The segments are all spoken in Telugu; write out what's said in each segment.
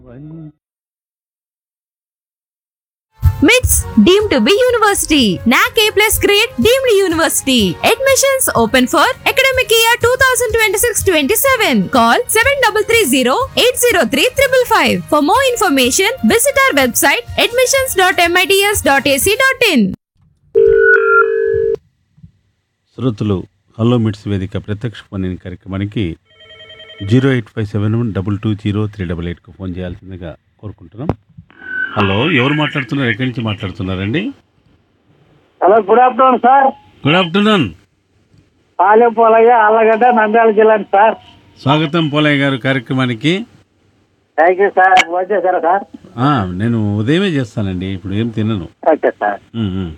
MITS deemed to be university. NAC A plus grade deemed university. Admissions open for academic year 2026-27. Call 7330-803-555. For more information, visit our website admissions.mits.ac.in. శ్రోతలు హలో మిట్స్ వేదిక ప్రత్యక్ష ఫోన్ ఇన్ కార్యక్రమానికి zero eight five seven one double two zero three double ఎయిట్కు ఫోన్ చేయాల్సిందిగా కోరుకుంటున్నాం హలో ఎవరు మాట్లాడుతున్నారు ఎక్కడి నుంచి మాట్లాడుతున్నారండి hello good afternoon sir good afternoon Palem Polaiah Allagadda Nandyal జిల్లా సార్ స్వాగతం పోలయ్య గారు కార్యక్రమానికి thank you sir okay sir sir ఆ, నేను ఉదయమే చేస్తానండి ఇప్పుడు ఏం తినను ఓకే సార్ ఉమ్, ఉమ్.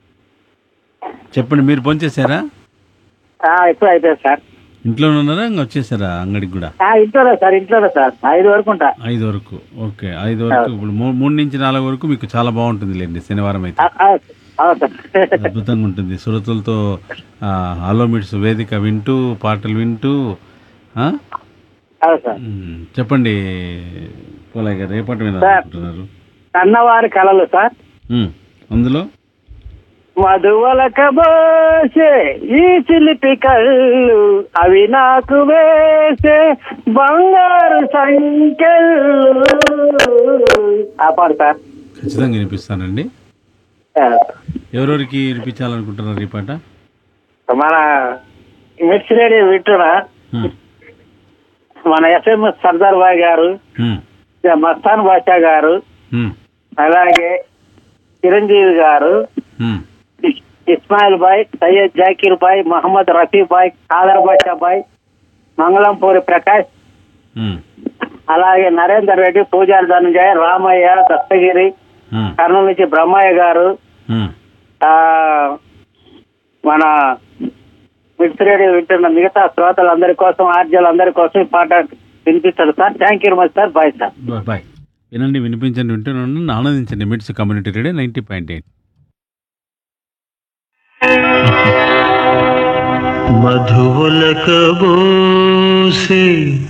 చెప్పండి మీరు ఫోన్ చేశారా ఆ, ఇప్పుడు అయిపోయింది సార్ ఇంట్లో ఉన్నారా ఇంకా వచ్చేసారా అంగడికి కూడా ఆ, ఇంట్లోనే సార్ ఇంట్లోనే సార్ ఐదు వరకు ఉంటా ఐదు వరకు ఓకే ఐదు వరకు ఇప్పుడు మూ- మూడు నుంచి నాలుగు వరకు మీకు చాలా బాగుంటుంది లేండి శనివారం అయితే ఆ, ఆ, అవును సార్ అద్భుతంగా ఉంటుంది శ్రోతలతో ఆ, హలో మిట్స్ వేదిక వింటూ పాటలు వింటూ ఆ? అవును సార్ మ్, చెప్పండి పోలయ్య గారు ఏ పాట వినాలనుకుంటున్నారు అన్నవారి కళలు సార్ మ్, అందులో మధువలక బోసే ఈ చిలిపి కళ్ళు అవి నాకు వేసే బంగారు సంఖ్యలు ఆ పాడు సార్ ఖచ్చితంగా వినిపిస్తానండి ఆ, ఎవరెవరికి వినిపించాలనుకుంటున్నారు ఈ పాట మన మిక్స్ రేడియో వింటున్నా మ్, మన ఎస్ఎంఎస్ సర్దార్ బాయ్ గారు మ్, మస్తాన్ బాషా గారు మ్, అలాగే చిరంజీవి గారు మ్, ఇస్- ఇస్మాయిల్ బాయ్ సయ్యద్ జాకీర్ బాయ్ మహమ్మద్ రఫీ బాయ్ ఖాదర్ బాషా బాయ్ మంగళంపూరి ప్రకాష్ మ్, అలాగే నరేందర్ రెడ్డి పూజారి ధనంజయ రామయ్య దత్తగిరి మ్, కర్నూలు నుంచి బ్రహ్మయ్య గారు మ్. ఆ మన మిక్స్ రేడియో వింటున్న మిగతా శ్రోతలందరి కోసం ఆర్జీలందరి కోసం ఈ పాట వినిపిస్తారు sir thank you much sir bye sir bye bye వినండి వినిపించండి వింటున్నాను ఆనందించండి MITS community radio ninety point eight మధువులక బోసే